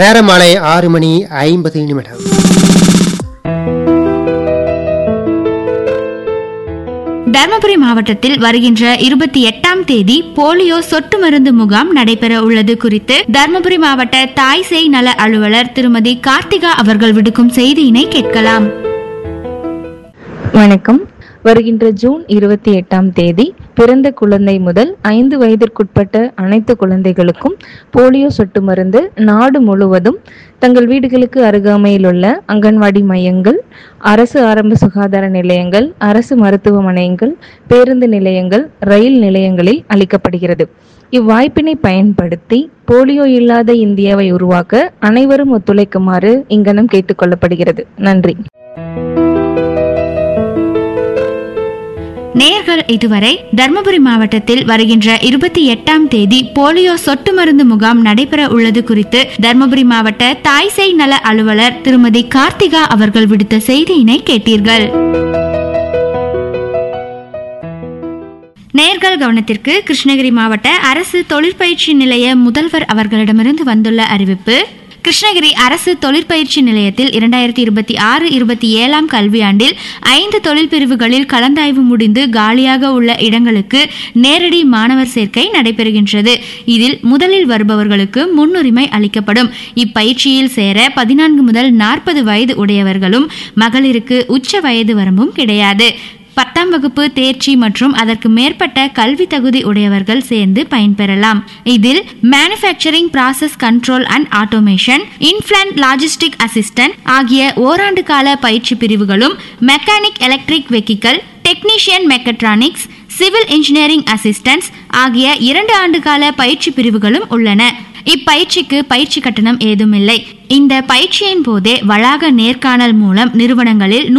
நேரம் மாலை ஆறு மணி ஐம்பது நிமிடம் தருமபுரி மாவட்டத்தில் வருகின்ற இருபத்தி எட்டாம் தேதி போலியோ சொட்டு மருந்து முகாம் நடைபெற உள்ளது குறித்து தருமபுரி மாவட்ட தாய் சேய் நல அலுவலர் திருமதி கார்த்திகா அவர்கள் விடுக்கும் செய்தியினை கேட்கலாம் வணக்கம் வருகின்ற ஜூன் இருபத்தி எட்டாம் தேதி பிறந்த குழந்தை முதல் ஐந்து வயதிற்குட்பட்ட அனைத்து குழந்தைகளுக்கும் போலியோ சொட்டு மருந்து நாடு முழுவதும் தங்கள் வீடுகளுக்கு அருகாமையில் உள்ள அங்கன்வாடி மையங்கள் அரசு ஆரம்ப சுகாதார நிலையங்கள் அரசு மருத்துவமனைகள் பேருந்து நிலையங்கள் ரயில் நிலையங்களில் அளிக்கப்படுகிறது இவ்வாய்ப்பினை பயன்படுத்தி போலியோ இல்லாத இந்தியாவை உருவாக்க அனைவரும் ஒத்துழைக்குமாறு இங்கனம் கேட்டுக்கொள்ளப்படுகிறது நன்றி நேர்கள் இதுவரை தருமபுரி மாவட்டத்தில் வருகின்ற இருபத்தி எட்டாம் தேதி போலியோ சொட்டு மருந்து முகாம் நடைபெற உள்ளது குறித்து தருமபுரி மாவட்ட தாய் சேய் நல அலுவலர் திருமதி கார்த்திகா அவர்கள் விடுத்த செய்தியினை கேட்டீர்கள் நேர்கள் கவனத்திற்கு கிருஷ்ணகிரி மாவட்ட அரசு தொழிற்பயிற்சி நிலைய முதல்வர் அவர்களிடமிருந்து வந்துள்ள அறிவிப்பு கிருஷ்ணகிரி அரசு தொழிற்பயிற்சி நிலையத்தில் இரண்டாயிரத்தி இருபத்தி ஆறு இருபத்தி ஏழாம் கல்வியாண்டில் ஐந்து தொழில் பிரிவுகளில் கலந்தாய்வு முடிந்து காலியாக உள்ள இடங்களுக்கு நேரடி மாணவர் சேர்க்கை நடைபெறுகின்றது இதில் முதலில் வருபவர்களுக்கு முன்னுரிமை அளிக்கப்படும் இப்பயிற்சியில் சேர பதினான்கு முதல் நாற்பது வயது உடையவர்களும் மகளிருக்கு உச்ச வயது வரம்பும் கிடையாது பத்தாம் வகுப்பு தேர்ச்சி மற்றும் அதற்கு மேற்பட்ட கல்வி தகுதி உடையவர்கள் சேர்ந்து பயன்பெறலாம் இதில் manufacturing process control and automation inplant logistic assistant ஆகிய ஓராண்டு கால பயிற்சி பிரிவுகளும் mechanic electric vehicle technician mechatronics civil engineering assistance ஆகிய இரண்டு ஆண்டு கால பயிற்சி பிரிவுகளும் உள்ளன இப்பயிற்சிக்கு பயிற்சி கட்டணம் ஏதுமில்லை இந்த பயிற்சியின் போதே வளாக நேர்காணல் மூலம் நிறுவனங்களில்